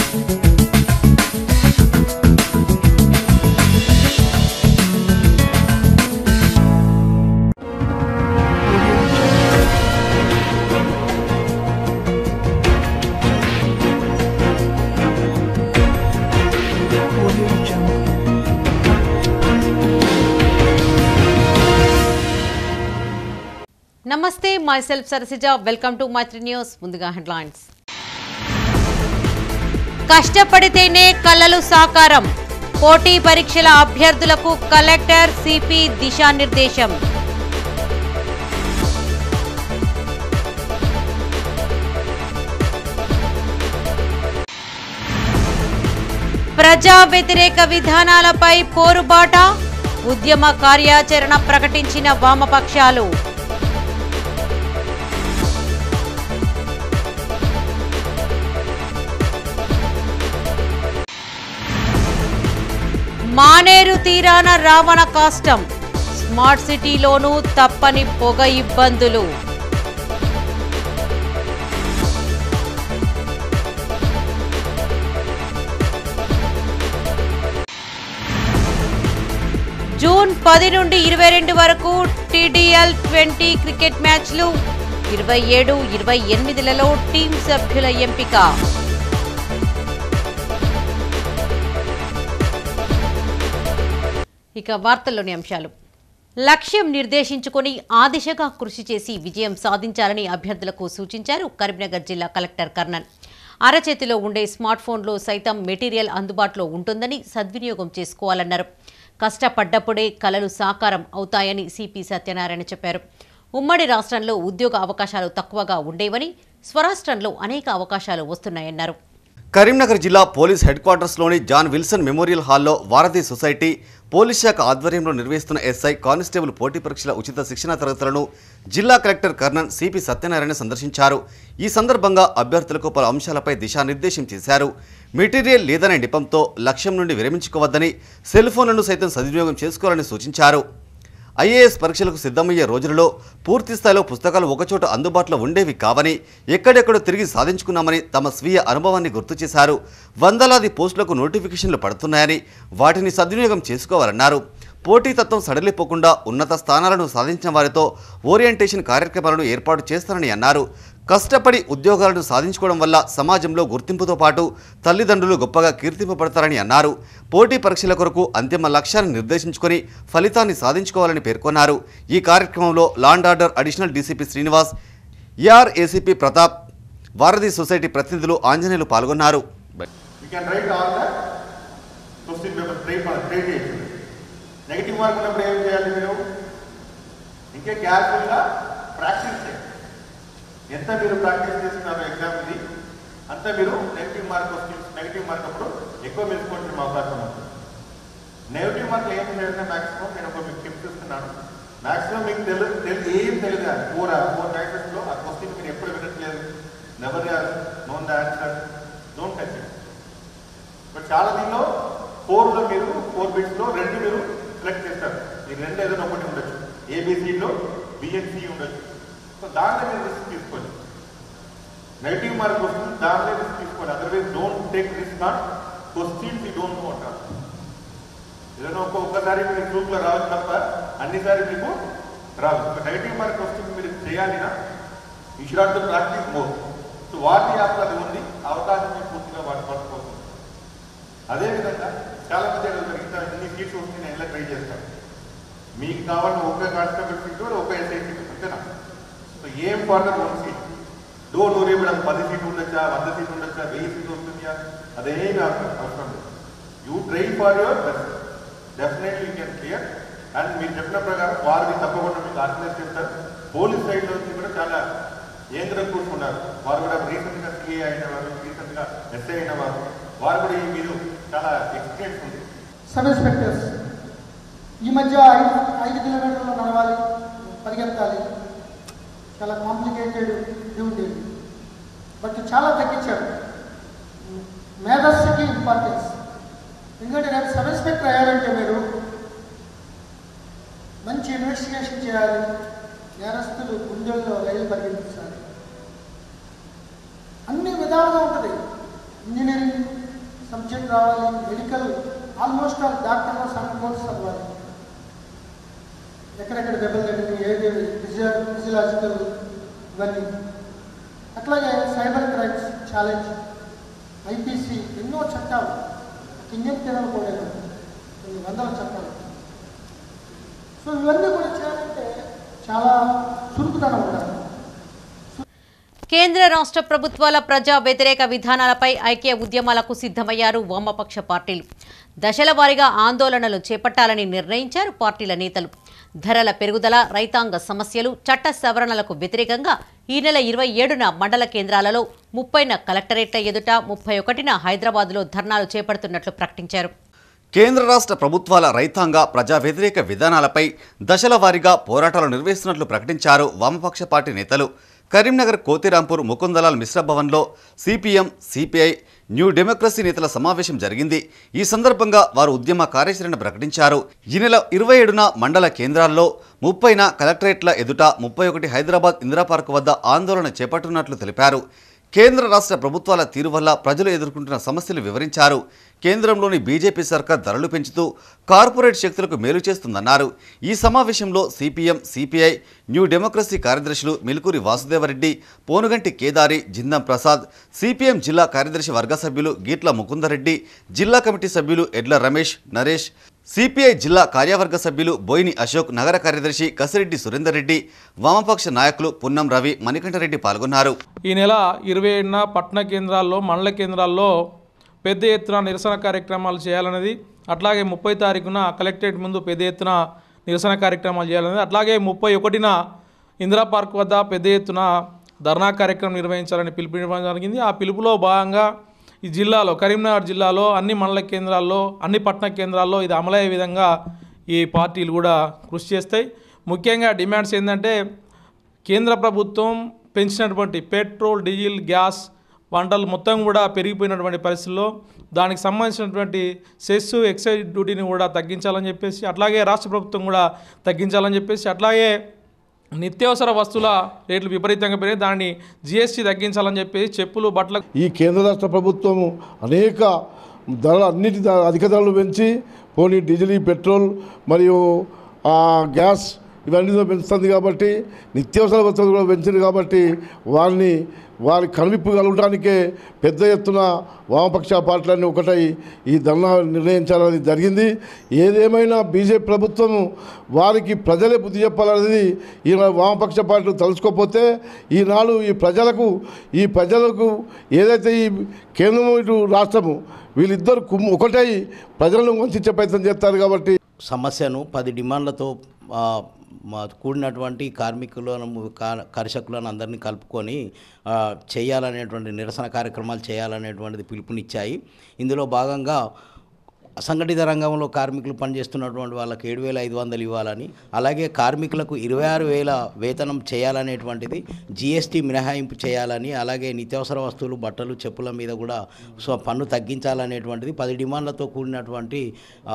నమస్తే myself Sarasija welcome to Maitri news ముందుగా headlines కష్టపడితేనే కలలు సాకారం పోటీ పరీక్షల అభ్యర్థులకు కలెక్టర్ సిపి దిశానిర్దేశం ప్రజా వ్యతిరేక విధానాలపై పోరుబాట ఉద్యమ కార్యాచరణ ప్రకటించిన వామపక్షాలు మానేరు తీరాన రావణ కాష్టం స్మార్ట్ సిటీలోనూ తప్పని పొగ ఇబ్బందులు జూన్ పది నుండి ఇరవై రెండు వరకు టీడీఎల్ ట్వంటీ క్రికెట్ మ్యాచ్లు ఇరవై ఏడు ఇరవై ఎనిమిదిలలో టీం సభ్యుల ఎంపిక ఇక వార్తల్లోని అంశాలు లక్ష్యం నిర్దేశించుకొని ఆ దిశగా కృషి చేసి విజయం సాధించాలని అభ్యర్థులకు సూచించారు కరీంనగర్ జిల్లా కలెక్టర్ కర్ణన్ అరచేతిలో ఉండే స్మార్ట్ ఫోన్లో సైతం మెటీరియల్ అందుబాటులో ఉంటుందని సద్వినియోగం చేసుకోవాలన్నారు కష్టపడ్డప్పుడే కలలు సాకారం అవుతాయని సిపి సత్యనారాయణ చెప్పారు ఉమ్మడి రాష్ట్రంలో ఉద్యోగ అవకాశాలు తక్కువగా ఉండేవని స్వరాష్ట్రంలో అనేక అవకాశాలు వస్తున్నాయన్నారు కరీంనగర్ జిల్లా పోలీస్ హెడ్ క్వార్టర్స్లోని జాన్ విల్సన్ మెమోరియల్ హాల్లో వారధి సొసైటీ పోలీస్ శాఖ ఆధ్వర్యంలో నిర్వహిస్తున్న ఎస్ఐ కానిస్టేబుల్ పోటీ పరీక్షల ఉచిత శిక్షణ తరగతులను జిల్లా కలెక్టర్ కర్ణన్ సిపి సత్యనారాయణ సందర్శించారు ఈ సందర్భంగా అభ్యర్థులకు పలు అంశాలపై దిశానిర్దేశం చేశారు మెటీరియల్ లేదనే నెపంతో లక్ష్యం నుండి విరమించుకోవద్దని సెల్ ఫోన్లను సైతం సద్వినియోగం చేసుకోవాలని సూచించారు ఐఏఎస్ పరీక్షలకు సిద్ధమయ్యే రోజులలో పూర్తి స్థాయిలో పుస్తకాలు ఒకచోట అందుబాటులో ఉండేవి కావని ఎక్కడెక్కడో తిరిగి సాధించుకున్నామని తమ స్వీయ అనుభవాన్ని గుర్తు చేశారు వందలాది పోస్టులకు నోటిఫికేషన్లు పడుతున్నాయని వాటిని సద్వినియోగం చేసుకోవాలన్నారు పోటీతత్వం సడలిపోకుండా ఉన్నత స్థానాలను సాధించిన వారితో ఓరియంటేషన్ కార్యక్రమాలను ఏర్పాటు చేస్తారని అన్నారు కష్టపడి ఉద్యోగాలను సాధించుకోవడం వల్ల సమాజంలో గుర్తింపుతో పాటు తల్లిదండ్రులు గొప్పగా కీర్తింపబడతారని అన్నారు పోటీ పరీక్షల కొరకు అంతిమ లక్ష్యాన్ని నిర్దేశించుకొని ఫలితాన్ని సాధించుకోవాలని పేర్కొన్నారు ఈ కార్యక్రమంలో law and order additional DCP Srinivas AR ACP Pratap Varadhi society ప్రతినిధులు ఆంజనేయులు పాల్గొన్నారు You can write all the question papers, try for try చేయొచ్చు నెగిటివ్ మార్క్ ఉన్నప్పుడు ఏం చేయాలి మీరు ఇంకే కేర్ఫుల్గా ప్రాక్టీస్ చేయండి ఎంత మీరు ప్రాక్టీస్ చేస్తున్నారో ఎగ్జామ్ ఇది అంత మీరు negative mark questions negative mark అప్పుడు ఎక్కువ మెచ్చుకుంటున్న అవకాశం ఉంటుంది నెగిటివ్ మార్క్ ఏం చేయాలంటే మాక్సిమం నేను ఒక మీకు టిప్స్ ఇస్తున్నాను మాక్సిమం మీకు తెలుగు తెలుగు ఏం తెలియదు ఫోర్ ఫోర్ లో ఆ క్వశ్చన్ మీరు ఎప్పుడు వినట్లేదు never known the answer don't touch it but చాలా దీనిలో ఫోర్లో మీరు ఫోర్ బిట్స్లో రెండు మీరు సెలెక్ట్ చేస్తారు ఈ రెండు ఏదైనా ఒకటి ఉండొచ్చు ఏబిసిలో బిఎన్సి ఉండొచ్చు సో దాంట్లో మీరు రిస్క్ తీసుకోండి నెగిటివ్ మార్క్ వస్తుంది దాంట్లో రిస్క్ తీసుకోండి otherwise don't take risk not questions you don't know అంటారు ఏదైనా ఒక్క ఒక్కసారి మీరు గ్రూప్లో రావచ్చు తప్ప అన్నిసారి మీకు రాదు నెగిటివ్ మార్క్ వస్తుంది మీరు చేయాలినా ఈ should to practice more so వాటి యాప్ అది ఉంది అవకాశం మీకు పూర్తిగా వాటి పట్టుకోవచ్చు అదేవిధంగా చాలా మంది అడుగుతారు ఇంత ఇన్ని సీట్స్ వస్తే నేను ఎలా ట్రై చేస్తాను మీకు కావాలని ఒక కానిస్టేబుల్ సీట్ ఒక ఎస్ఐ సీట్ అంతేనా సో ఏం further one seat door door ఇవ్వడం పది సీట్లు ఉండొచ్చా వంద సీట్లు ఉండొచ్చా వెయ్యి సీట్లు వస్తుందా అదేమి అవసరం అవసరం లేదు you try for your best definitely you can clear and మీరు చెప్పిన ప్రకారం వారిని తప్పకుండా మీకు ఆర్గనైజ్ చేస్తారు పోలీస్ సైడ్ నుంచి కూడా చాలా ఏంద్ర కూర్చున్నారు వారు కూడా రీసెంట్గా సిఏ అయిన వారు రీసెంట్గా ఎస్ఐ అయిన వారు వారు కూడా ఈ మీరు చాలా ఎక్స్పీరియన్స్ ఉంది సబ్ ఇన్స్పెక్టర్స్ ఈ మధ్య ఐదు ఐదు కిలోమీటర్లు నడవాలి పరిగెత్తాలి చాలా కాంప్లికేటెడ్ ఇది ఉండేది బట్ చాలా తగ్గించారు మేధస్సుకి ఇంపార్టెన్స్ ఎందుకంటే రేపు సబ్ ఇన్స్పెక్టర్ అయ్యారంటే మీరు మంచి ఇన్వెస్టిగేషన్ చేయాలి నేరస్తులు గుండెల్లో రైలు పరిగెత్తించాలి అన్ని విధాలుగా ఉంటుంది ఇంజనీరింగ్ బడ్జెట్ రావాలి మెడికల్ ఆల్మోస్ట్ ఆల్ డాక్టర్ల సమ్ కోర్స్ అవ్వాలి ఎక్కడెక్కడ దెబ్బలు తగిలింది ఏది ఫిజియో ఫిజియలాజికల్ ఇవన్నీ అట్లాగే సైబర్ క్రైమ్స్ ఛాలెంజ్ ఐపీసీ ఎన్నో చట్టాలు ఇండియన్ పిల్లలు కూడా కొన్ని వందల చట్టాలు సో ఇవన్నీ కూడా చేయాలంటే చాలా చురుకుదనం ఉండాలి కేంద్ర రాష్ట్ర ప్రభుత్వాల ప్రజా వ్యతిరేక విధానాలపై ఐక్య ఉద్యమాలకు సిద్ధమయ్యారు వామపక్ష పార్టీలు దశల వారీగా ఆందోళనలు చేపట్టాలని నిర్ణయించారు పార్టీల నేతలు ధరల పెరుగుదల రైతాంగ సమస్యలు చట్ట సవరణలకు వ్యతిరేకంగా ఈ నెల ఇరవై ఏడున మండల కేంద్రాలలో ముప్పైన కలెక్టరేట్ల ఎదుట ముప్పై ఒకటిన హైదరాబాద్లో ధర్నాలు చేపడుతున్నట్లు ప్రకటించారు కేంద్ర రాష్ట్ర ప్రభుత్వాల రైతాంగ ప్రజా వ్యతిరేక విధానాలపై దశల వారీగా పోరాటాలు నిర్వహిస్తున్నట్లు ప్రకటించారు వామపక్ష పార్టీ నేతలు కరీంనగర్ కోతిరాంపూర్ ముకుందలాల్ మిశ్ర భవన్లో సిపిఎం సిపిఐ న్యూ డెమోక్రసీ నేతల సమావేశం జరిగింది ఈ సందర్భంగా వారు ఉద్యమ కార్యాచరణ ప్రకటించారు ఈ నెల ఇరవై ఏడున మండల కేంద్రాల్లో ముప్పైన కలెక్టరేట్ల ఎదుట ముప్పై ఒకటి హైదరాబాద్ ఇందిరా పార్క్ వద్ద ఆందోళన చేపట్టనున్నట్లు తెలిపారు కేంద్ర రాష్ట్ర ప్రభుత్వాల తీరు వల్ల ప్రజలు ఎదుర్కొంటున్న సమస్యలు వివరించారు కేంద్రంలోని బీజేపీ సర్కార్ ధరలు పెంచుతూ కార్పొరేట్ శక్తులకు మేలు చేస్తుందన్నారు ఈ సమావేశంలో సిపిఎం సిపిఐ న్యూ డెమోక్రసీ కార్యదర్శులు మిల్కూరి వాసుదేవరెడ్డి పోనుగంటి కేదారి జిందం ప్రసాద్ సిపిఎం జిల్లా కార్యదర్శి వర్గ సభ్యులు గీట్ల ముకుందరెడ్డి జిల్లా కమిటీ సభ్యులు ఎడ్ల రమేష్ నరేష్ సిపిఐ జిల్లా కార్యవర్గ సభ్యులు బోయిని అశోక్ నగర కార్యదర్శి కసిరెడ్డి సురేందర్ రెడ్డి వామపక్ష నాయకులు పున్నం రవి మణికంఠరెడ్డి పాల్గొన్నారు ఈ నెల ఇరవై ఏడున పట్టణ కేంద్రాల్లో మండల కేంద్రాల్లో పెద్ద ఎత్తున నిరసన కార్యక్రమాలు చేయాలనేది అట్లాగే ముప్పై తారీఖున కలెక్టరేట్ ముందు పెద్ద ఎత్తున నిరసన కార్యక్రమాలు చేయాలనేది అట్లాగే ముప్పై ఒకటిన ఇందిరా పార్క్ వద్ద పెద్ద ఎత్తున ధర్నా కార్యక్రమం నిర్వహించాలని పిలుపునివ్వడం జరిగింది ఆ పిలుపులో భాగంగా ఈ జిల్లాలో కరీంనగర్ జిల్లాలో అన్ని మండల కేంద్రాల్లో అన్ని పట్టణ కేంద్రాల్లో ఇది అమలయ్యే విధంగా ఈ పార్టీలు కూడా కృషి చేస్తాయి ముఖ్యంగా డిమాండ్స్ ఏంటంటే కేంద్ర ప్రభుత్వం పెంచినటువంటి పెట్రోల్ డీజిల్ గ్యాస్ వంటలు మొత్తం కూడా పెరిగిపోయినటువంటి పరిస్థితుల్లో దానికి సంబంధించినటువంటి సెస్ ఎక్సైజ్ డ్యూటీని కూడా తగ్గించాలని చెప్పేసి అట్లాగే రాష్ట్ర ప్రభుత్వం కూడా తగ్గించాలని చెప్పేసి అట్లాగే నిత్యావసర వస్తువుల రేట్లు విపరీతంగా పెరిగి దాన్ని జిఎస్టీ తగ్గించాలని చెప్పేసి చెప్పులు బట్టల ఈ కేంద్ర రాష్ట్ర ప్రభుత్వము అనేక ధరలు అన్నిటి ధర- అధిక ధరలు పెంచి పోనీ డీజిల్ పెట్రోల్ మరియు ఆ, గ్యాస్ ఇవన్నీ పెంచుతుంది కాబట్టి నిత్యావసర వస్తువులు కూడా పెంచింది కాబట్టి వారిని వారి కనువిప్పు కలగడానికే పెద్ద ఎత్తున వామపక్ష పార్టీలన్నీ ఒకటై ఈ ధర్నా నిర్ణయించాలని జరిగింది ఏదేమైనా బీజేపీ ప్రభుత్వము వారికి ప్రజలే బుద్ధి చెప్పాలనేది ఈ వామపక్ష పార్టీలు తలుచుకోకపోతే ఈనాడు ఈ ప్రజలకు ఈ ప్రజలకు ఏదైతే ఈ కేంద్రము ఇటు రాష్ట్రము వీళ్ళిద్దరు కుమ్ము ఒకటై ప్రజలను వంచే ప్రయత్నం చేస్తారు కాబట్టి సమస్యను పది డిమాండ్లతో ఆ, మా కూడినటువంటి కార్మికులను కా- కర్షకులను అందరినీ కలుపుకొని ఆ, చేయాలనేటువంటి నిరసన కార్యక్రమాలు చేయాలనేటువంటిది పిలుపునిచ్చాయి ఇందులో భాగంగా అసంఘటిత రంగంలో కార్మికులు పనిచేస్తున్నటువంటి వాళ్ళకి ఏడు వేల ఐదు వందలు ఇవ్వాలని అలాగే కార్మికులకు ఇరవై ఆరు వేల వేతనం చేయాలనేటువంటిది జిఎస్టీ మినహాయింపు చేయాలని అలాగే నిత్యావసర వస్తువులు బట్టలు చెప్పుల మీద కూడా సో పన్ను తగ్గించాలనేటువంటిది పది డిమాండ్లతో కూడినటువంటి ఆ,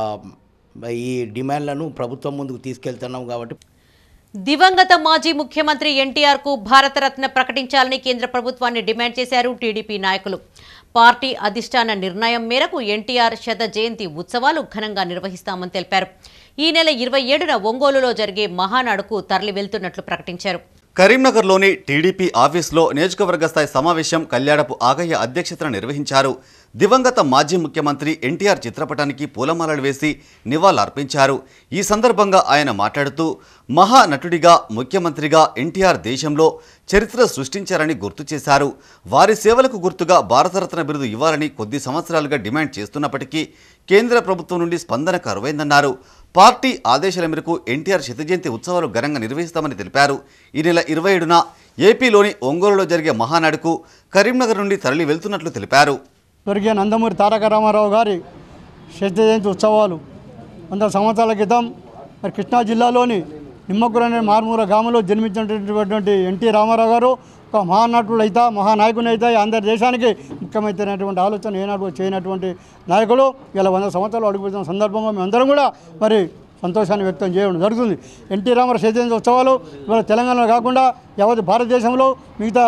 ఈ డిమాండ్లను ప్రభుత్వం ముందుకు తీసుకెళ్తున్నాం కాబట్టి దివంగత మాజీ ముఖ్యమంత్రి ఎన్టీఆర్ కు భారతరత్న ప్రకటించాలని కేంద్ర ప్రభుత్వాన్ని డిమాండ్ చేశారు టీడీపీ నాయకులు పార్టీ అధిష్టాన నిర్ణయం మేరకు ఎన్టీఆర్ శత జయంతి ఉత్సవాలు ఘనంగా నిర్వహిస్తామని తెలిపారు ఈ నెల ఇరవై ఏడున ఒంగోలులో జరిగే మహానాడుకు తరలి వెళ్తున్నట్లు ప్రకటించారు కరీంనగర్లోని టీడీపీ ఆఫీసులో నియోజకవర్గ స్థాయి సమావేశం కళ్యాణపు ఆగయ్య అధ్యక్షతన నిర్వహించారు దివంగత మాజీ ముఖ్యమంత్రి ఎన్టీఆర్ చిత్రపటానికి పూలమాలలు వేసి నివాళులర్పించారు ఈ సందర్భంగా ఆయన మాట్లాడుతూ మహానటుడిగా ముఖ్యమంత్రిగా ఎన్టీఆర్ దేశంలో చరిత్ర సృష్టించారని గుర్తు చేశారు వారి సేవలకు గుర్తుగా భారతరత్న బిరుదు ఇవ్వాలని కొద్ది సంవత్సరాలుగా డిమాండ్ చేస్తున్నప్పటికీ కేంద్ర ప్రభుత్వం నుండి స్పందన కరువైందన్నారు పార్టీ ఆదేశాల మేరకు ఎన్టీఆర్ శత జయంతి ఉత్సవాలు ఘనంగా నిర్వహిస్తామని తెలిపారు ఈ నెల ఇరవై ఏడున ఏపీలోని ఒంగోలులో జరిగే మహానాడుకు కరీంనగర్ నుండి తరలి వెళ్తున్నట్లు తెలిపారు స్వర్గీయ నందమూరి తారక రామారావు గారి శత జయంతి ఉత్సవాలు వందల సంవత్సరాల క్రితం మరి కృష్ణా జిల్లాలోని నిమ్మకూరు అనే మారుమూల గ్రామంలో జన్మించినటువంటి ఎన్టీ రామారావు గారు ఒక మహానటుడు అయితే మహానాయకుని అయితే ఆంధ్ర దేశానికి ముఖ్యమైనటువంటి ఆలోచన ఏనాడు చేయనటువంటి నాయకుడు ఇలా వంద సంవత్సరాలు అడుగుతున్న సందర్భంగా మేమందరం కూడా మరి సంతోషాన్ని వ్యక్తం చేయడం జరుగుతుంది ఎన్టీ రామారావు శత జయంతి ఉత్సవాలు ఇవాళ తెలంగాణలో కాకుండా యావత్ భారతదేశంలో మిగతా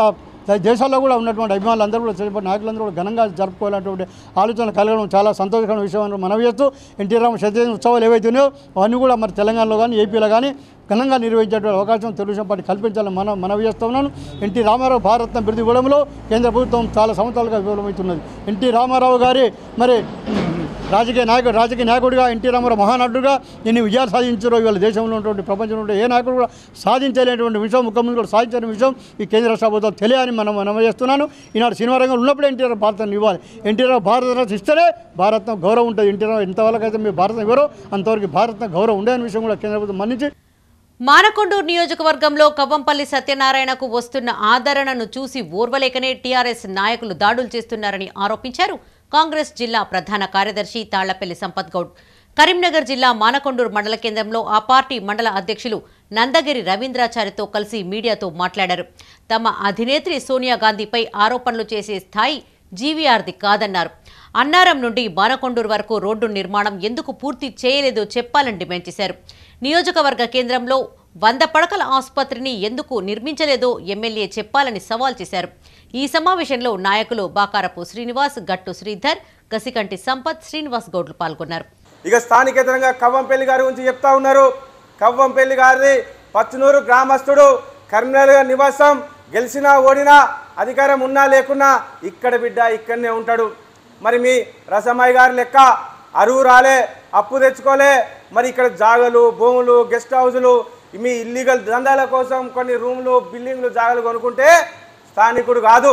దే- దేశాల్లో కూడా ఉన్నటువంటి అభిమానులు అందరూ కూడా చేపట్టిన నాయకులందరూ కూడా ఘనంగా జరుపుకోవాలన్నటువంటి ఆలోచన కలగడం చాలా సంతోషకరమైన విషయం అని మనవి చేస్తూ ఎన్టీ రామ శతజయంతి ఉత్సవాలు ఏవైతే ఉన్నాయో అవన్నీ కూడా మరి తెలంగాణలో కానీ ఏపీలో కానీ ఘనంగా నిర్వహించేటువంటి అవకాశం తెలుగుదేశం పార్టీ కల్పించాలని మనం మనవి చేస్తున్నాను ఎన్టీ రామారావు భారత్న బిరుదు ఇవ్వడంలో కేంద్ర ప్రభుత్వం చాలా సంవత్సరాలుగా విఫలమవుతున్నది ఎన్టీ రామారావు గారి మరి రాజకీయ నాయకుడు రాజకీయ నాయకుడిగా ఎన్టీ రామారావు మహానటుడుగా ఎన్ని విజయాలు సాధించారో ఇవాళ దేశంలో ఉన్నటువంటి ప్రపంచంలో ఉండే ఏ నాయకుడు కూడా సాధించలేనటువంటి విషయం ముఖ్యమంత్రి కూడా సాధించిన విషయం ఈ కేంద్ర రాష్ట్ర ప్రభుత్వం తెలియని మనం మనం చేస్తున్నాను ఈనాడు సినిమా రంగంలో ఉన్నప్పుడే ఎన్టీఆర్ భారతాన్ని ఇవ్వాలి ఎన్టీఆర్ భారత ఇస్తేనే భారతం గౌరవం ఉంటుంది ఎన్టీఆర్ ఎంతవరకు అయితే మీరు భారతం ఇవ్వరో అంతవరకు భారతం గౌరవం ఉండే అనే విషయం కూడా కేంద్ర ప్రభుత్వం మన్నించి మానకొండూరు నియోజకవర్గంలో కవ్వంపల్లి సత్యనారాయణకు వస్తున్న ఆదరణను చూసి ఓర్వలేకనే టీఆర్ఎస్ నాయకులు దాడులు చేస్తున్నారని ఆరోపించారు కాంగ్రెస్ జిల్లా ప్రధాన కార్యదర్శి తాళ్లపల్లి సంపత్ గౌడ్ కరీంనగర్ జిల్లా మానకొండూరు మండల కేంద్రంలో ఆ పార్టీ మండల అధ్యక్షులు నందగిరి రవీంద్రాచారితో కలిసి మీడియాతో మాట్లాడారు తమ అధినేత్రి సోనియా గాంధీపై ఆరోపణలు చేసే స్థాయి జీవీఆర్ది కాదన్నారు అన్నారం నుండి మానకొండూరు వరకు రోడ్డు నిర్మాణం ఎందుకు పూర్తి చేయలేదో చెప్పాలని డిమాండ్ చేశారు నియోజకవర్గ కేంద్రంలో వంద పడకల ఆసుపత్రిని ఎందుకు నిర్మించలేదో ఎమ్మెల్యే చెప్పాలని సవాల్ చేశారు ఈ సమావేశంలో నాయకులు బాకారపు శ్రీనివాస్ గట్టు శ్రీధర్ గసికంటి సంపత్ శ్రీనివాస్ గౌడ్లు పాల్గొన్నారు ఇక స్థానికేతరంగా కవ్వంపల్లి గారి గురించి చెప్తా ఉన్నారు కవ్వంపల్లి గారిది పచ్చనూరు గ్రామస్తుడు కరీంనగర్ నివాసం గెలిచినా ఓడినా అధికారం ఉన్నా లేకున్నా ఇక్కడ బిడ్డ ఇక్కడనే ఉంటాడు మరి మీ రసమయ్య గారి లెక్క అరువు రాలే అప్పు తెచ్చుకోలే మరి ఇక్కడ జాగలు భూములు గెస్ట్ హౌజులు మీ ఇల్లీగల్ దందాల కోసం కొన్ని రూమ్లు బిల్డింగ్లు జాగలు కొనుక్కుంటే స్థానికుడు కాదు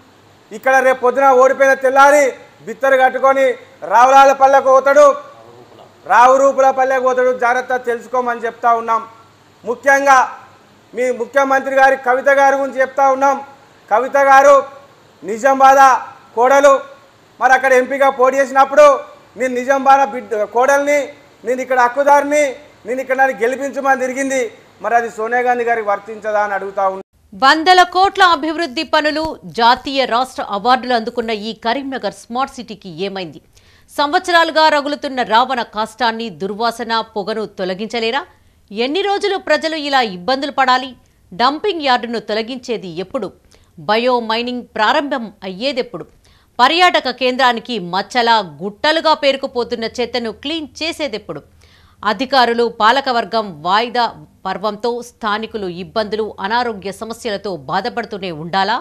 ఇక్కడ రేపు పొద్దున ఓడిపోయిన తెల్లారి బిత్తరు కట్టుకొని రావులాల పల్లెకు పోతాడు రావు రూపుల పల్లెకు పోతాడు జాగ్రత్త తెలుసుకోమని చెప్తా ఉన్నాం ముఖ్యంగా మీ ముఖ్యమంత్రి గారి కవిత గారి గురించి చెప్తా ఉన్నాం కవిత గారు నిజామాబాద్ కోడలు మరి అక్కడ ఎంపీగా పోటీ చేసినప్పుడు నేను నిజామాబాద్ బిడ్డ కోడల్ని నేను ఇక్కడ హక్కుదారిని నేను ఇక్కడ నన్ను గెలిపించమని తిరిగింది మరి అది సోనియా గాంధీ గారికి వర్తించదా అని అడుగుతా ఉన్నాం వందల కోట్ల అభివృద్ధి పనులు జాతీయ రాష్ట్ర అవార్డులు అందుకున్న ఈ కరీంనగర్ స్మార్ట్ సిటీకి ఏమైంది సంవత్సరాలుగా రగులుతున్న రావణ కాష్టాన్ని దుర్వాసన పొగను తొలగించలేరా ఎన్ని రోజులు ప్రజలు ఇలా ఇబ్బందులు పడాలి డంపింగ్ యార్డును తొలగించేది ఎప్పుడు బయో మైనింగ్ ప్రారంభం అయ్యేదెప్పుడు పర్యాటక కేంద్రానికి మచ్చలా గుట్టలుగా పేరుకుపోతున్న చెత్తను క్లీన్ చేసేదెప్పుడు అధికారులు పాలకవర్గం వాయిదా పర్వంతో స్థానికులు ఇబ్బందులు అనారోగ్య సమస్యలతో బాధపడుతూనే ఉండాలా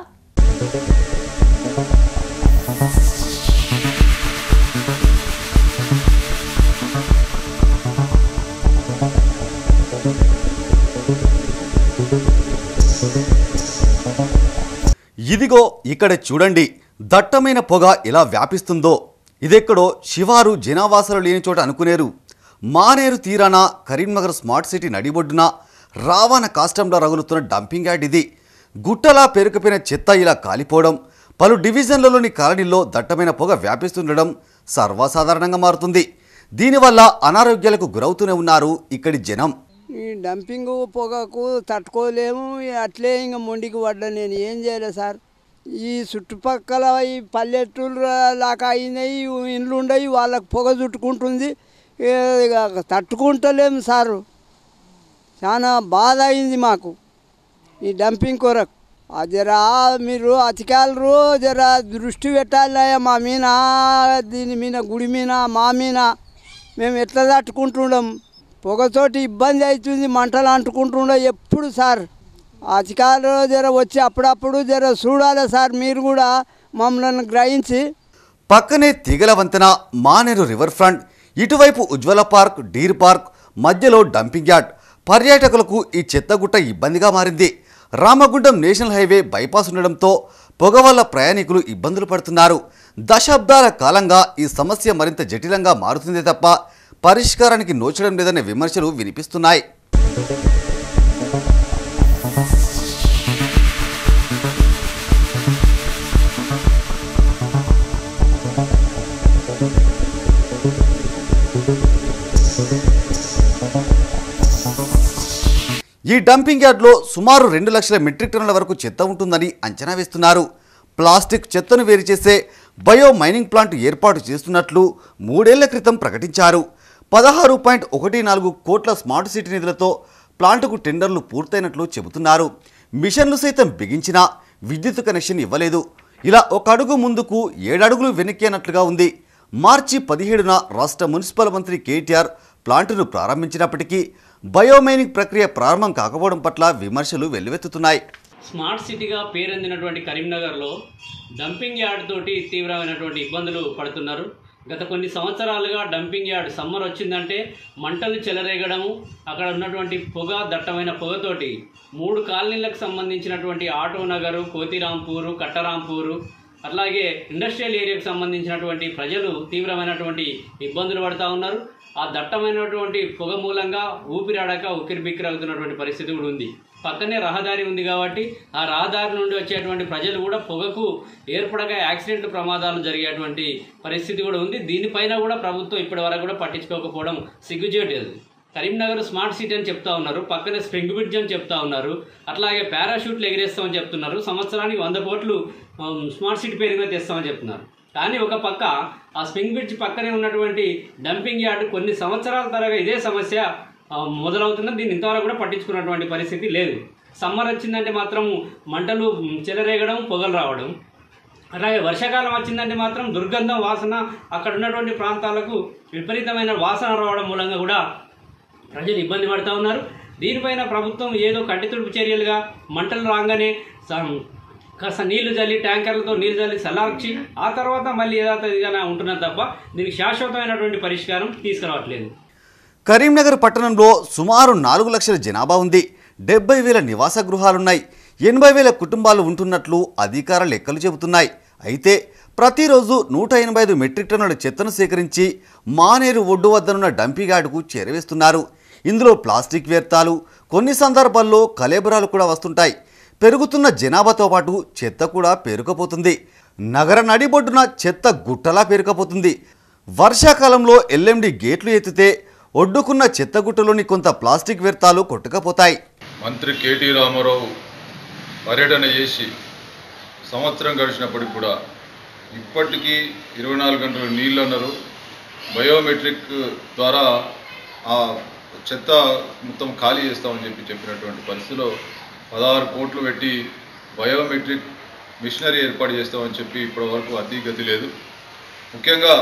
ఇదిగో ఇక్కడ చూడండి దట్టమైన పొగ ఎలా వ్యాపిస్తుందో ఇదెక్కడో శివారు జనావాసాలు లేని చోట అనుకునేరు మానేరు తీరాన కరీంనగర్ స్మార్ట్ సిటీ నడిబొడ్డున రావణ కాష్టంలో రగులుతున్న డంపింగ్ యార్డ్ ఇది గుట్టలా పేరుకుపోయిన చెత్త ఇలా కాలిపోవడం పలు డివిజన్లలోని కాలనీల్లో దట్టమైన పొగ వ్యాపిస్తుండడం సర్వసాధారణంగా మారుతుంది దీనివల్ల అనారోగ్యాలకు గురవుతూనే ఉన్నారు ఇక్కడి జనం ఈ డంపింగ్ పొగకు తట్టుకోలేము అట్లే ఇంకా మొండికి పడ్డా నేను ఏం చేయలేదు సార్ ఈ చుట్టుపక్కల ఈ పల్లెటూరు లాగా అయినాయి ఇండ్లు ఉండయి వాళ్ళకి పొగ చుట్టుకుంటుంది ఏ ఇక తట్టుకుంటలేము సారు చాలా బాధ అయింది మాకు ఈ డంపింగ్ కొరకు ఆ జరా మీరు అతికాలరు జర దృష్టి పెట్టాలి మా మీద దీని మీద గుడి మీద మా మీద మేము ఎట్లా తట్టుకుంటుండం పొగతోటి ఇబ్బంది అవుతుంది మంటలు అంటుకుంటుండే ఎప్పుడు సార్ అధికారులు జర వచ్చి అప్పుడప్పుడు జర చూడాలి సార్ మీరు కూడా మమ్మల్ని గ్రహించి పక్కనే తీగల వంతెన మానేరు రివర్ ఫ్రంట్ ఇటువైపు ఉజ్వల పార్క్ డీర్ పార్క్ మధ్యలో డంపింగ్ యార్డ్ పర్యాటకులకు ఈ చెత్తగుట్ట ఇబ్బందిగా మారింది రామగుండం నేషనల్ హైవే బైపాస్ ఉండడంతో పొగ వల్ల ప్రయాణికులు ఇబ్బందులు పడుతున్నారు దశాబ్దాల కాలంగా ఈ సమస్య మరింత జటిలంగా మారుతుందే తప్ప పరిష్కారానికి నోచడం లేదనే విమర్శలు వినిపిస్తున్నాయి ఈ డంపింగ్ యార్డ్లో సుమారు రెండు లక్షల మెట్రిక్ టన్నుల వరకు చెత్త ఉంటుందని అంచనా వేస్తున్నారు ప్లాస్టిక్ చెత్తను వేరు చేసే బయో మైనింగ్ ప్లాంట్ ఏర్పాటు చేస్తున్నట్లు మూడేళ్ల క్రితం ప్రకటించారు పదహారు పాయింట్ ఒకటి నాలుగు కోట్ల స్మార్ట్ సిటీ నిధులతో ప్లాంటుకు టెండర్లు పూర్తయినట్లు చెబుతున్నారు మిషన్లు సైతం బిగించినా విద్యుత్ కనెక్షన్ ఇవ్వలేదు ఇలా ఒక అడుగు ముందుకు ఏడడుగులు వెనక్కి అన్నట్లుగా ఉంది మార్చి పదిహేడున రాష్ట్ర మున్సిపల్ మంత్రి కేటీఆర్ ప్లాంటును ప్రారంభించినప్పటికీ బయోమైనింగ్ ప్రక్రియ ప్రారంభం కాకపోవడం పట్ల విమర్శలు వెల్లువెత్తుతున్నాయి స్మార్ట్ సిటీగా పేరొందినటువంటి కరీంనగర్లో డంపింగ్ యార్డ్ తోటి తీవ్రమైనటువంటి ఇబ్బందులు పడుతున్నారు గత కొన్ని సంవత్సరాలుగా డంపింగ్ యార్డ్ సమ్మర్ వచ్చిందంటే మంటలు చెలరేగడము అక్కడ ఉన్నటువంటి పొగ దట్టమైన పొగతోటి మూడు కాలనీలకు సంబంధించినటువంటి ఆటో నగరు కోతిరాంపూరు కట్టరాంపూరు అట్లాగే ఇండస్ట్రియల్ ఏరియాకు సంబంధించినటువంటి ప్రజలు తీవ్రమైనటువంటి ఇబ్బందులు పడుతూ ఉన్నారు ఆ దట్టమైనటువంటి పొగ మూలంగా ఊపిరాడక ఉక్కిరి అవుతున్నటువంటి పరిస్థితి కూడా ఉంది పక్కనే రహదారి ఉంది కాబట్టి ఆ రహదారి నుండి వచ్చేటువంటి ప్రజలు కూడా పొగకు ఏర్పడక యాక్సిడెంట్ ప్రమాదాలు జరిగేటువంటి పరిస్థితి కూడా ఉంది దీనిపైన కూడా ప్రభుత్వం ఇప్పటి వరకు కూడా పట్టించుకోకపోవడం సిగ్గుచేటది కరీంనగర్ స్మార్ట్ సిటీ అని చెప్తా ఉన్నారు పక్కనే స్ప్రింగ్ బ్రిడ్జ్ అని చెప్తా ఉన్నారు అట్లాగే పారాషూట్లు ఎగిరేస్తామని చెప్తున్నారు సంవత్సరానికి వంద కోట్లు ఆమ్, స్మార్ట్ సిటీ పేరు మీద తెస్తామని చెప్తున్నారు కానీ ఒక పక్క ఆ స్ప్రింగ్ బ్రిడ్జ్ పక్కనే ఉన్నటువంటి డంపింగ్ యార్డ్ కొన్ని సంవత్సరాల తరగా ఇదే సమస్య ఆ, మొదలవుతున్నది దీన్ని ఇంతవరకు కూడా పట్టించుకున్నటువంటి పరిస్థితి లేదు సమ్మర్ వచ్చిందంటే మాత్రం మంటలు మ్, చెలరేగడం పొగలు రావడం అలాగే వర్షాకాలం వచ్చిందంటే మాత్రం దుర్గంధం వాసన అక్కడ ఉన్నటువంటి ప్రాంతాలకు విపరీతమైన వాసన రావడం మూలంగా కూడా ప్రజలు ఇబ్బంది పడుతూ ఉన్నారు దీనిపైన ప్రభుత్వం ఏదో కంటితుడుపు చర్యలుగా మంటలు రాగానే సం- కాస్త నీళ్లు చల్లి ట్యాంకర్లతో నీళ్లు చల్లి చల్లార్చి ఆ తర్వాత మళ్ళీ యథాతథిగానే ఉంటున్నది తప్ప దీనికి శాశ్వతమైనటువంటి పరిష్కారం తీసుకురావట్లేదు కరీంనగర్ పట్టణంలో సుమారు నాలుగు లక్షల జనాభా ఉంది డెబ్బై వేల నివాస గృహాలున్నాయి ఎనభై వేల కుటుంబాలు ఉంటున్నట్లు అధికార లెక్కలు చెబుతున్నాయి అయితే ప్రతిరోజు నూట ఎనభై ఐదు మెట్రిక్ టన్నుల చెత్తను సేకరించి మానేరు ఒడ్డు వద్దనున్న డంపింగ్ యార్డుకు చేరవేస్తున్నారు ఇందులో ప్లాస్టిక్ వ్యర్థాలు కొన్ని సందర్భాల్లో కలేబరాలు కూడా వస్తుంటాయి పెరుగుతున్న జనాభాతో పాటు చెత్త కూడా పేరుకుపోతుంది నగర నడిబొడ్డున చెత్త గుట్టలా పేరుకుపోతుంది వర్షాకాలంలో ఎల్ఎండి గేట్లు ఎత్తితే ఒడ్డుకున్న చెత్తగుట్టలోని కొంత ప్లాస్టిక్ వ్యర్థాలు కొట్టుకపోతాయి మంత్రి కేటీ రామారావు పర్యటన చేసి సంవత్సరం గడిచినప్పటికి కూడా ఇప్పటికీ ఇరవై నాలుగు గంటలు నీళ్ళు అన్నారు బయోమెట్రిక్ ద్వారా ఆ చెత్త మొత్తం ఖాళీ చేస్తామని చెప్పి చెప్పినటువంటి పరిస్థితిలో పదహారు కోట్లు పెట్టి బయోమెట్రిక్ మిషనరీ ఏర్పాటు చేస్తామని చెప్పి ఇప్పటి వరకు అతి గతి లేదు ముఖ్యంగా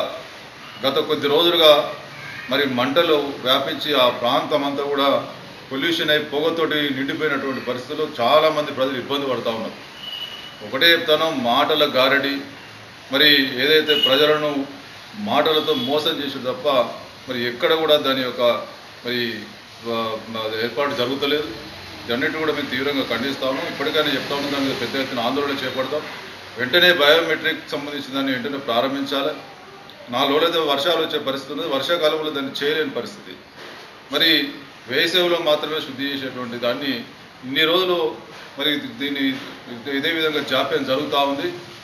గత కొద్ది రోజులుగా మరి మంటలు వ్యాపించి ఆ ప్రాంతం అంతా కూడా పొల్యూషన్ అయి పొగతోటి నిండిపోయినటువంటి పరిస్థితుల్లో చాలామంది ప్రజలు ఇబ్బంది పడుతూ ఉన్నారు ఒకటే చెప్తాను మాటల గారడి మరి ఏదైతే ప్రజలను మాటలతో మోసం చేసి తప్ప మరి ఎక్కడ కూడా దాని యొక్క మరి ఆ, ఏర్పాటు జరుగుతలేదు ఇవన్నిటి కూడా మేము తీవ్రంగా ఖండిస్తాము ఇప్పటికైనా చెప్తా ఉన్నాం దాని మీద పెద్ద ఎత్తున ఆందోళన చేపడతాం వెంటనే బయోమెట్రిక్ సంబంధించిన దాన్ని వెంటనే ప్రారంభించాలి నాలుగు రోజులైతే వర్షాలు వచ్చే పరిస్థితి ఉంది వర్షాకాలంలో దాన్ని చేయలేని పరిస్థితి మరి వేసవిలో మాత్రమే శుద్ధి చేసేటువంటి దాన్ని ఇన్ని రోజులు మరి దీన్ని ఇదే విధంగా జాప్యం జరుగుతూ ఉంది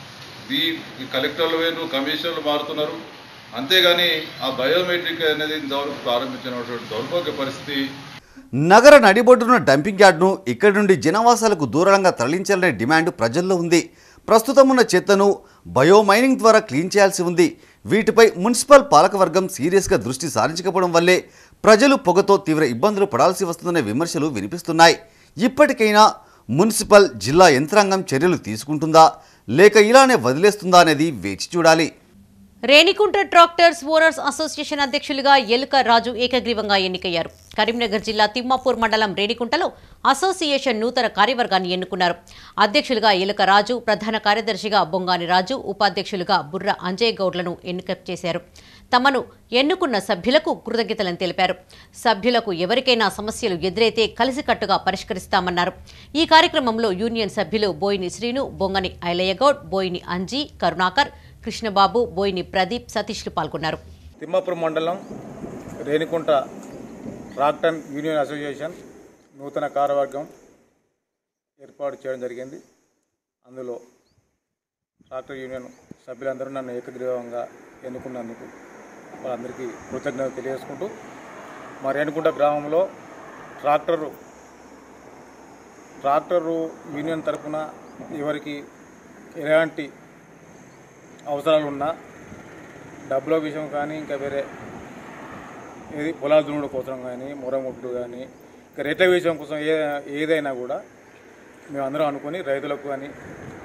ఈ ఈ కలెక్టర్లు వేరు కమిషనర్లు మారుతున్నారు అంతేగాని ఆ బయోమెట్రిక్ అనేది ఇంతవరకు ప్రారంభించినటువంటి దౌర్భాగ్య పరిస్థితి నగర నడిబొడ్డున డంపింగ్ యార్డ్ను ఇక్కడి నుండి జనవాసాలకు దూరంగా తరలించాలనే డిమాండ్ ప్రజల్లో ఉంది ప్రస్తుతం ఉన్న చెత్తను బయోమైనింగ్ ద్వారా క్లీన్ చేయాల్సి ఉంది వీటిపై మున్సిపల్ పాలకవర్గం సీరియస్గా దృష్టి సారించకపోవడం వల్లే ప్రజలు పొగతో తీవ్ర ఇబ్బందులు పడాల్సి వస్తుందనే విమర్శలు వినిపిస్తున్నాయి ఇప్పటికైనా మున్సిపల్ జిల్లా యంత్రాంగం చర్యలు తీసుకుంటుందా లేక ఇలానే వదిలేస్తుందా అనేది వేచి చూడాలి రేణికుంట ట్రాక్టర్స్ ఓనర్స్ అసోసియేషన్ అధ్యక్షులుగా ఎలుక రాజు ఏకగ్రీవంగా ఎన్నికయ్యారు కరీంనగర్ జిల్లా తిమ్మాపూర్ మండలం రేణికుంటలో అసోసియేషన్ నూతన కార్యవర్గాన్ని ఎన్నుకున్నారు అధ్యక్షులుగా ఎలుక రాజు ప్రధాన కార్యదర్శిగా బొంగాని రాజు ఉపాధ్యక్షులుగా బుర్ర అంజయ్ గౌడ్లను ఎన్నిక చేశారు తమను ఎన్నుకున్న సభ్యులకు కృతజ్ఞతలను తెలిపారు సభ్యులకు ఎవరికైనా సమస్యలు ఎదురైతే కలిసికట్టుగా పరిష్కరిస్తామన్నారు ఈ కార్యక్రమంలో యూనియన్ సభ్యులు బోయిని శ్రీను బొంగని ఐలయ్య గౌడ్ బోయిని అంజీ కరుణాకర్ కృష్ణబాబు బోయిని ప్రదీప్ సతీష్లు పాల్గొన్నారు తిమ్మాపురం మండలం రేణికుంట ట్రాక్టర్ యూనియన్ అసోసియేషన్ నూతన కార్యవర్గం ఏర్పాటు చేయడం జరిగింది అందులో ట్రాక్టర్ యూనియన్ సభ్యులందరూ నన్ను ఏకగ్రీవంగా ఎన్నుకున్నందుకు వాళ్ళందరికీ కృతజ్ఞత తెలియజేసుకుంటూ మా రేణికుంట గ్రామంలో ట్రాక్టరు ట్రాక్టరు యూనియన్ తరఫున ఎవరికి ఎలాంటి అవసరాలు ఉన్నా డబ్బుల విషయం కానీ ఇంకా వేరే ఏది పొలాల దున్నుడు కోసం కానీ మురముట్లు కానీ ఇంకా రేట్ల విషయం కోసం ఏ ఏదైనా కూడా మేము అందరం అనుకుని రైతులకు కానీ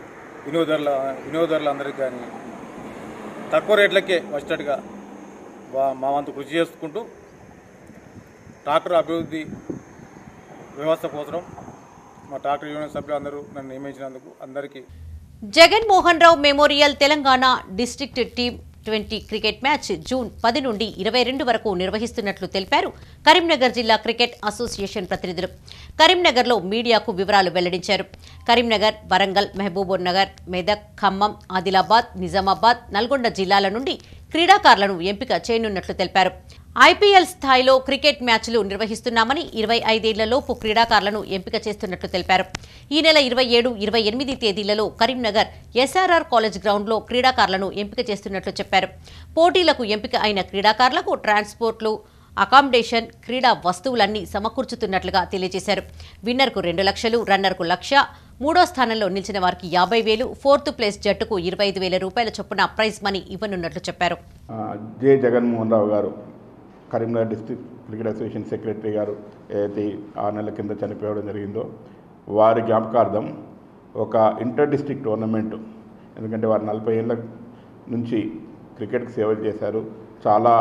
వినియోగదారుల వినియోగదారులందరికీ కానీ తక్కువ రేట్లకే వచ్చేటట్టుగా వా- మా వంతు కృషి చేసుకుంటూ ట్రాక్టర్ అభివృద్ధి వ్యవస్థ కోసం మా ట్రాక్టర్ యూనియన్ సభ్యులందరూ నన్ను నియమించినందుకు అందరికీ Jaganmohan Rao memorial Telangana district team twenty cricket match June పది నుండి ఇరవై రెండు వరకు నిర్వహిస్తున్నట్లు తెలిపారు కరీంనగర్ జిల్లా క్రికెట్ అసోసియేషన్ ప్రతినిధులు కరీంనగర్లో మీడియాకు వివరాలు వెల్లడించారు కరీంనగర్ వరంగల్ మహబూబ్ నగర్ మెదక్ ఖమ్మం ఆదిలాబాద్ నిజామాబాద్ నల్గొండ జిల్లాల నుండి క్రీడాకారులను ఎంపిక చేయనున్నట్లు తెలిపారు ఐపీఎల్ స్థాయిలో క్రికెట్ మ్యాచ్లు నిర్వహిస్తున్నామని ఇరవై ఐదేళ్లలోపు క్రీడాకారులను ఎంపిక చేస్తున్నట్లు తెలిపారు ఈ నెల ఇరవై ఏడు ఇరవై ఎనిమిది తేదీలలో కరీంనగర్ ఎస్ఆర్ఆర్ కాలేజ్ గ్రౌండ్లో క్రీడాకారులను ఎంపిక చేస్తున్నట్లు చెప్పారు పోటీలకు ఎంపిక అయిన క్రీడాకారులకు ట్రాన్స్పోర్ట్లు అకామిడేషన్ క్రీడా వస్తువులన్నీ సమకూర్చుతున్నట్లుగా తెలియజేశారు విన్నర్కు రెండు లక్షలు రన్నర్కు లక్ష మూడో స్థానంలో నిలిచిన వారికి యాభై వేలు ఫోర్త్ ప్లేస్ జట్టుకు ఇరవై ఐదు వేల రూపాయల చొప్పున ప్రైజ్ మనీ ఇవ్వనున్నట్లు చెప్పారు ఆ, J Jaganmohan Rao garu Karimnagar district cricket association secretary garu ఏదైతే ఆరు నెలల కింద చనిపోవడం జరిగిందో వారి జ్ఞాపకార్థం ఒక ఇంటర్ డిస్ట్రిక్ట్ టోర్నమెంట్ ఎందుకంటే వారు నలభై ఏళ్ళ నుంచి క్రికెట్కి సేవలు చేశారు చాలా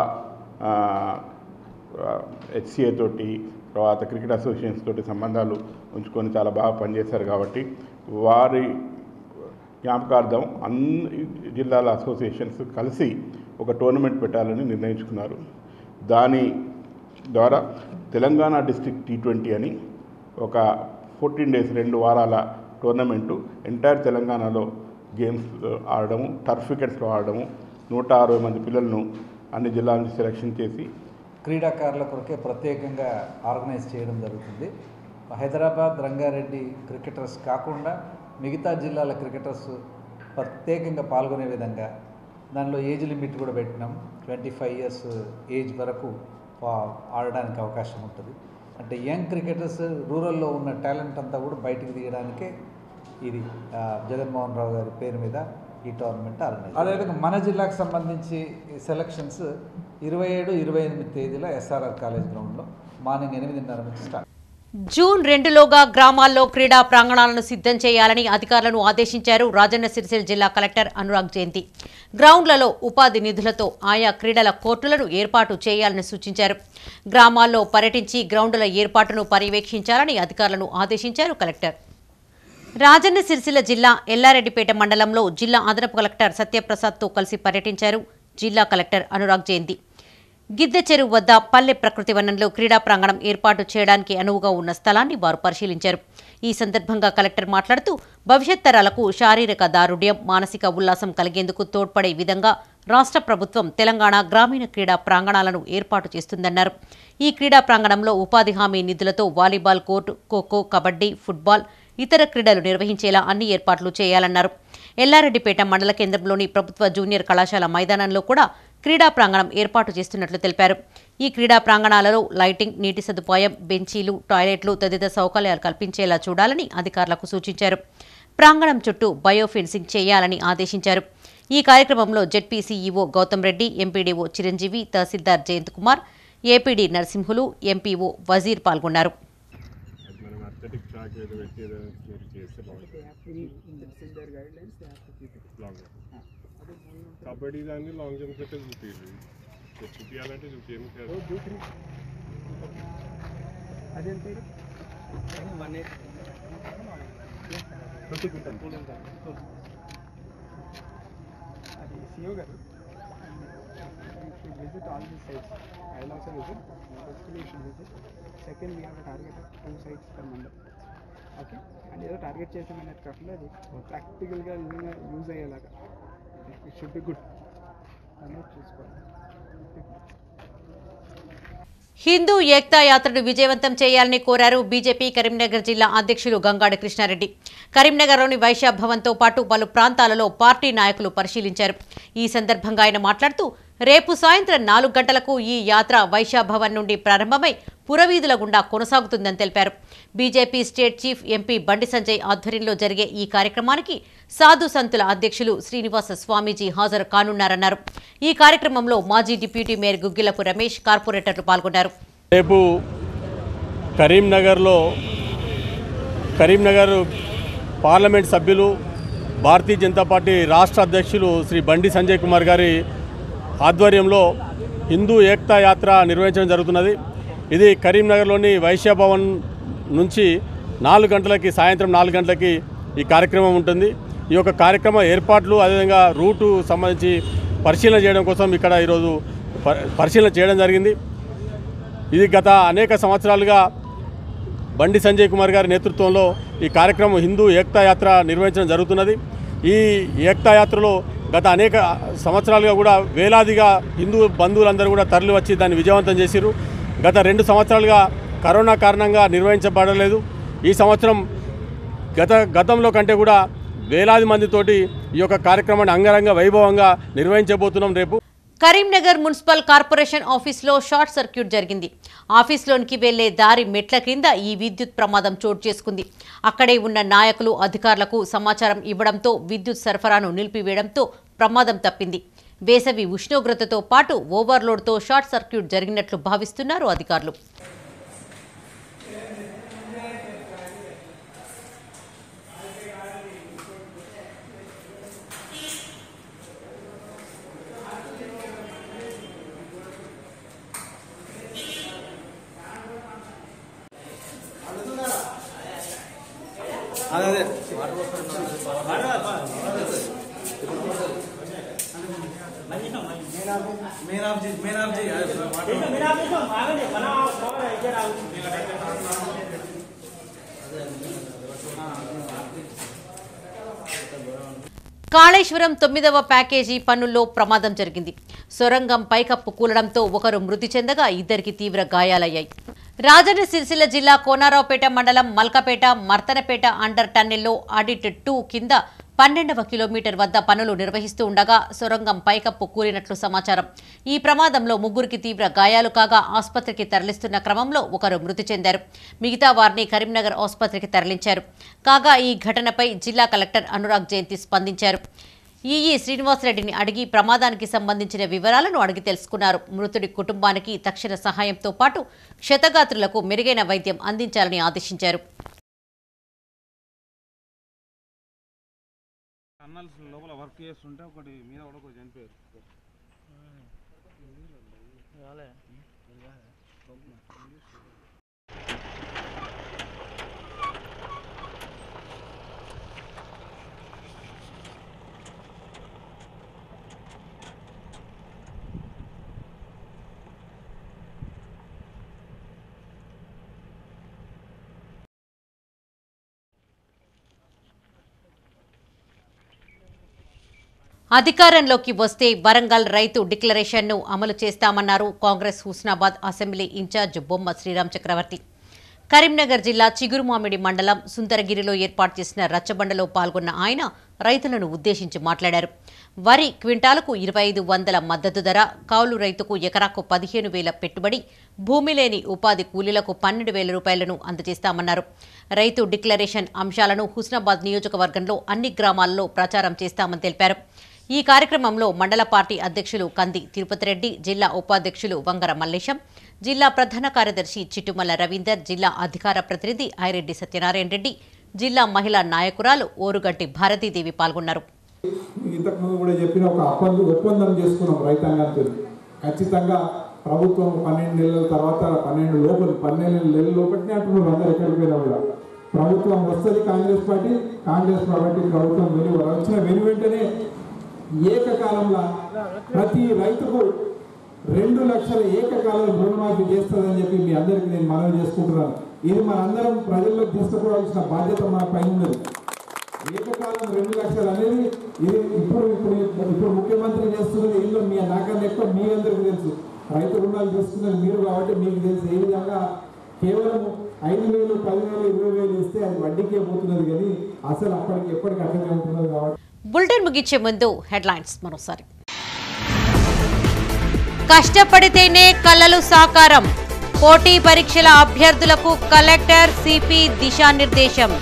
హెచ్సిఏ తోటి తర్వాత క్రికెట్ అసోసియేషన్స్ తోటి సంబంధాలు ఉంచుకొని చాలా బాగా పనిచేశారు కాబట్టి వారి జ్ఞాపకార్థం అన్ని జిల్లాల అసోసియేషన్స్ కలిసి ఒక టోర్నమెంట్ పెట్టాలని నిర్ణయించుకున్నారు దాని ద్వారా తెలంగాణ డిస్ట్రిక్ట్ టీ ట్వంటీ అని ఒక ఫోర్టీన్ డేస్ రెండు వారాల టోర్నమెంటు ఎంటైర్ తెలంగాణలో గేమ్స్ ఆడడము టర్ఫ్ వికెట్స్లో ఆడడము నూట అరవై మంది పిల్లలను అన్ని జిల్లాల నుంచి సెలెక్షన్ చేసి క్రీడాకారుల కొరకే ప్రత్యేకంగా ఆర్గనైజ్ చేయడం జరుగుతుంది హైదరాబాద్ రంగారెడ్డి క్రికెటర్స్ కాకుండా మిగతా జిల్లాల క్రికెటర్స్ ప్రత్యేకంగా పాల్గొనే విధంగా దానిలో ఏజ్ లిమిట్ కూడా పెట్టినాం ట్వంటీ ఫైవ్ ఇయర్స్ ఏజ్ వరకు ఆ- ఆడడానికి అవకాశం ఉంటుంది అంటే యంగ్ క్రికెటర్స్ రూరల్లో ఉన్న టాలెంట్ అంతా కూడా బయటికి తీయడానికే ఇది ఆ, జగన్మోహన్ రావు గారి పేరు మీద ఈ టోర్నమెంట్ ఆర్గనైజ్ అదేవిధంగా మన జిల్లాకు సంబంధించి సెలక్షన్స్ ఇరవై ఏడు ఇరవై ఎనిమిది తేదీలో ఎస్ఆర్ఆర్ కాలేజ్ గ్రౌండ్లో మార్నింగ్ ఎనిమిదిన్నర నుంచి స్టార్ట్ జూన్ రెండులోగా గ్రామాల్లో క్రీడా ప్రాంగణాలను సిద్ధం చేయాలని అధికారులను ఆదేశించారు రాజన్న సిరిసిల్ల జిల్లా కలెక్టర్ అనురాగ్ జయంతి గ్రౌండ్లలో ఉపాధి నిధులతో ఆయా క్రీడల కోర్టులను ఏర్పాటు చేయాలని సూచించారు గ్రామాల్లో పర్యటించి గ్రౌండుల ఏర్పాటును పర్యవేక్షించాలని అధికారులను ఆదేశించారు కలెక్టర్ రాజన్న సిరిసిల్ల జిల్లా ఎల్లారెడ్డిపేట మండలంలో జిల్లా అదనపు కలెక్టర్ సత్యప్రసాద్తో కలిసి పర్యటించారు జిల్లా కలెక్టర్ అనురాగ్ జయంతి గిద్దె చెరువు వద్ద పల్లె ప్రకృతి వనంలో క్రీడా ప్రాంగణం ఏర్పాటు చేయడానికి అనువుగా ఉన్న స్థలాన్ని వారు పరిశీలించారు ఈ సందర్భంగా కలెక్టర్ మాట్లాడుతూ భవిష్యత్ తరాలకు శారీరక దారుఢ్యం మానసిక ఉల్లాసం కలిగేందుకు తోడ్పడే విధంగా రాష్ట్ర ప్రభుత్వం తెలంగాణ గ్రామీణ క్రీడా ప్రాంగణాలను ఏర్పాటు చేస్తుందన్నారు ఈ క్రీడా ప్రాంగణంలో ఉపాధి హామీ నిధులతో volleyball court kho kho kabaddi football ఇతర క్రీడలు నిర్వహించేలా అన్ని ఏర్పాట్లు చేయాలన్నారు ఎల్లారెడ్డిపేట మండల కేంద్రంలోని ప్రభుత్వ జూనియర్ కళాశాల మైదానంలో కూడా క్రీడా ప్రాంగణం ఏర్పాటు చేస్తున్నట్లు తెలిపారు ఈ క్రీడా ప్రాంగణాలలో లైటింగ్ నీటి సదుపాయం బెంచీలు టాయిలెట్లు తదితర సౌకర్యాలు కల్పించేలా చూడాలని అధికారులకు సూచించారు ప్రాంగణం చుట్టూ బయో ఫెన్సింగ్ చేయాలని ఆదేశించారు ఈ కార్యక్రమంలో ZP CEO Gautam Reddy MPDO Chiranjeevi తహసీల్దార్ జయంత్ కుమార్ ఏపీడీ నరసింహులు ఎంపీఓ వజీర్ పాల్గొన్నారు మనం అథ్లెటిక్ ట్రాక్ ఏదో పెట్టి ఏదో మీరు చేస్తే బాగుంటుంది లాంగ్ కబడ్డీ దాన్ని లాంగ్ జంప్ అయితే చూపించాలి చూపించాలంటే చూపించము కాదు అదేం పేరు వన్ ఎయిట్ అది CO garu visit all the sites I also visit basically should visit second we have target two sites per mandal okay and ఏదో టార్గెట్ చేసామనేది కాకుండా అది ప్రాక్టికల్గా నిజంగా యూజ్ అయ్యేలాగా ఇట్ షుడ్ బి గుడ్ అనేది చూసుకోవాలి హిందూ ఏక్తా యాత్రను విజయవంతం చేయాలని కోరారు బీజేపీ కరీంనగర్ జిల్లా అధ్యక్షులు గంగాడి కృష్ణారెడ్డి కరీంనగర్లోని వైశ్య భవన్తో పాటు పలు ప్రాంతాలలో పార్టీ నాయకులు పరిశీలించారు ఈ సందర్భంగా ఆయన మాట్లాడుతూ రేపు సాయంత్రం నాలుగు గంటలకు ఈ యాత్ర వైశ్య భవన్ నుండి ప్రారంభమై పురవీధుల గుండా కొనసాగుతుందని తెలిపారు బీజేపీ స్టేట్ చీఫ్ ఎంపీ బండి సంజయ్ ఆధ్వర్యంలో జరిగే ఈ కార్యక్రమానికి సాధు సంతుల అధ్యక్షులు శ్రీనివాస స్వామీజీ హాజరు కానున్నారన్నారు ఈ కార్యక్రమంలో మాజీ డిప్యూటీ మేయర్ గుగ్గిలపు రమేష్ కార్పొరేటర్లు పాల్గొన్నారు రేపు కరీంనగర్లో కరీంనగర్ పార్లమెంట్ సభ్యులు భారతీయ జనతా పార్టీ రాష్ట్ర అధ్యక్షులు శ్రీ బండి సంజయ్ కుమార్ గారి ఆధ్వర్యంలో హిందూ ఏక్తా యాత్ర నిర్వహించడం జరుగుతున్నది ఇది కరీంనగర్లోని వైశ్య భవన్ నుంచి నాలుగు గంటలకి సాయంత్రం నాలుగు గంటలకి ఈ కార్యక్రమం ఉంటుంది ఈ యొక్క కార్యక్రమ ఏర్పాట్లు అదేవిధంగా రూటు సంబంధించి పరిశీలన చేయడం కోసం ఇక్కడ ఈరోజు ప- పరిశీలన చేయడం జరిగింది ఇది గత అనేక సంవత్సరాలుగా బండి సంజయ్ కుమార్ గారి నేతృత్వంలో ఈ కార్యక్రమం హిందూ ఏక్తా యాత్ర నిర్వహించడం జరుగుతున్నది ఈ ఏక్తా యాత్రలో గత అనేక సంవత్సరాలుగా కూడా వేలాదిగా హిందూ బంధువులందరూ కూడా తరలి వచ్చి దాన్ని విజయవంతం చేసిరు గత రెండు సంవత్సరాలుగా కరోనా కారణంగా నిర్వహించబడలేదు ఈ సంవత్సరం గత గతంలో కంటే కూడా వేలాది మందితోటి ఈ యొక్క కార్యక్రమాన్ని అంగరంగ వైభవంగా నిర్వహించబోతున్నాం రేపు కరీంనగర్ మున్సిపల్ కార్పొరేషన్ ఆఫీస్లో షార్ట్ సర్క్యూట్ జరిగింది ఆఫీస్లోనికి వెళ్లే దారి మెట్ల క్రింద ఈ విద్యుత్ ప్రమాదం చోటు చేసుకుంది అక్కడే ఉన్న నాయకులు అధికారులకు సమాచారం ఇవ్వడంతో విద్యుత్ సరఫరాను నిలిపివేయడంతో ప్రమాదం తప్పింది వేసవి ఉష్ణోగ్రతతో పాటు ఓవర్లోడ్తో షార్ట్ సర్క్యూట్ జరిగినట్లు భావిస్తున్నారు అధికారులు అదే కాళేశ్వరం తొమ్మిదవ ప్యాకేజీ పనుల్లో ప్రమాదం జరిగింది సొరంగం పైకప్పు కూలడంతో ఒకరు మృతి చెందగా ఇద్దరికి తీవ్ర గాయాలయ్యాయి రాజన్న సిరిసిల్ల జిల్లా కోనారావుపేట మండలం మల్కపేట మర్తనపేట అండర్ టన్నెల్లో ఆడిట్ టూ కింద పన్నెండవ కిలోమీటర్ వద్ద పనులు నిర్వహిస్తూ ఉండగా సొరంగం పైకప్పు కూలినట్లు సమాచారం ఈ ప్రమాదంలో ముగ్గురికి తీవ్ర గాయాలు కాగా ఆసుపత్రికి తరలిస్తున్న క్రమంలో ఒకరు మృతి చెందారు మిగతా వారిని కరీంనగర్ ఆసుపత్రికి తరలించారు కాగా ఈ ఘటనపై జిల్లా కలెక్టర్ అనురాగ్ జయంతి స్పందించారు ఈఈ శ్రీనివాసరెడ్డిని అడిగి ప్రమాదానికి సంబంధించిన వివరాలను అడిగి తెలుసుకున్నారు మృతుడి కుటుంబానికి తక్షణ సహాయంతో పాటు క్షతగాత్రులకు మెరుగైన వైద్యం అందించాలని ఆదేశించారు టన్నల్స్ లోపల వర్క్ చేస్తుంటే ఒకటి మీద కూడా ఒకటి చనిపోయారు అధికారంలోకి వస్తే వరంగల్ రైతు డిక్లరేషన్ను అమలు చేస్తామన్నారు కాంగ్రెస్ హుస్నాబాద్ అసెంబ్లీ ఇన్ఛార్జ్ బొమ్మ శ్రీరామ్ చక్రవర్తి కరీంనగర్ జిల్లా చిగురుమామిడి మండలం సుందరగిరిలో ఏర్పాటు చేసిన రచ్చబండలో పాల్గొన్న ఆయన రైతులను ఉద్దేశించి మాట్లాడారు వరి క్వింటాలకు ఇరవై ఐదు వందల మద్దతు ధర కౌలు రైతుకు ఎకరాకు పదిహేను వేల పెట్టుబడి భూమి లేని ఉపాధి కూలీలకు పన్నెండు వేల రూపాయలను అందజేస్తామన్నారు రైతు డిక్లరేషన్ అంశాలను హుస్నాబాద్ నియోజకవర్గంలో అన్ని గ్రామాల్లో ప్రచారం చేస్తామని తెలిపారు ఈ కార్యక్రమంలో మండల పార్టీ అధ్యక్షులు కంది తిరుపతి రెడ్డి జిల్లా ఉపాధ్యక్షులు వంగర మల్లేశం జిల్లా ప్రధాన కార్యదర్శి చిట్టుమల్ల రవీందర్ జిల్లా అధికార ప్రతినిధి ఐరెడ్డి సత్యనారాయణ రెడ్డి జిల్లా మహిళా నాయకురాలు ఓరుగంటి భారతీదేవి పాల్గొన్నారు ఇంతకుముందు కూడా చెప్పిన ఒక ఒప్పందం ఒప్పందం చేసుకున్నాం రైతాంగంతో ఖచ్చితంగా ప్రభుత్వం పన్నెండు నెలల తర్వాత పన్నెండు లోపల పన్నెండు నెలల లోపలనే అంటున్నారు అందరు ఎక్కడికి పోయినా కూడా ప్రభుత్వం వస్తుంది కాంగ్రెస్ పార్టీ కాంగ్రెస్ పార్టీ ప్రభుత్వం వెను వచ్చిన వెను వెంటనే ఏకకాలంలో ప్రతి రైతుకు రెండు లక్షల ఏకకాలంలో రుణమాఫీ చేస్తుందని చెప్పి మీ అందరికీ నేను మనవి చేసుకుంటున్నాను ఇది మనందరం ప్రజల్లోకి తీసుకుపోవాల్సిన బాధ్యత మన పైన ఉన్నది ఏకకాలం రెండు లక్షలు అనేది ఇది ఇప్పుడు ఇప్పుడు ఇప్పుడు ముఖ్యమంత్రి చేస్తున్నది ఇందులో మీ నాకన్నా ఎక్కువ మీ అందరికీ తెలుసు రైతు రుణాలు తీసుకున్నది మీరు కాబట్టి మీకు తెలుసు ఏ విధంగా కేవలం ఐదు వేలు పదివేలు ఇరవై వేలు ఇస్తే అది వడ్డీకే పోతున్నది కానీ అసలు అప్పటికి ఎప్పటికి అట్లనే ఉంటున్నది కాబట్టి బులెటిన్ ముగించే ముందు హెడ్లైన్స్ మరోసారి కష్టపడితేనే కలలు సాకారం పోటీ పరీక్షల అభ్యర్థులకు కలెక్టర్ సిపి దిశానిర్దేశం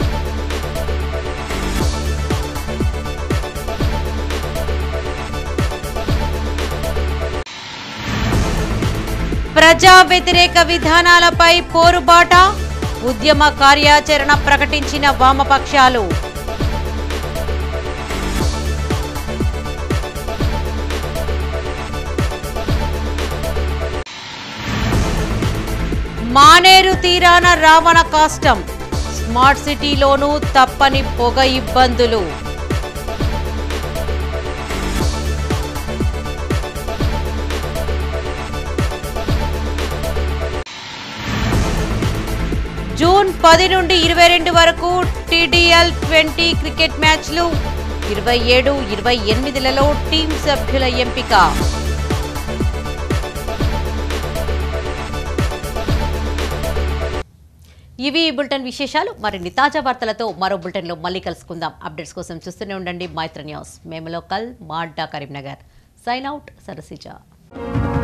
ప్రజా వ్యతిరేక విధానాలపై పోరుబాట ఉద్యమ కార్యాచరణ ప్రకటించిన వామపక్షాలు మానేరు తీరాన రావణ కాష్టం స్మార్ట్ సిటీలోనూ తప్పని పొగ ఇబ్బందులు జూన్ పది నుండి ఇరవై రెండు వరకు టీడీఎల్ ట్వంటీ క్రికెట్ మ్యాచ్లు ఇరవై ఏడు ఇరవై ఎనిమిదిలలో టీం సభ్యుల ఎంపిక ఇవి ఈ బులెటిన్ విశేషాలు మరిన్ని తాజా వార్తలతో మరో బులెటిన్లో మళ్ళీ కలుసుకుందాం అప్డేట్స్ కోసం చూస్తూనే ఉండండి మైత్ర న్యూస్ మేము లోకల్ మాడ్డా కరీంనగర్ సైన్ అవుట్ సరసిజా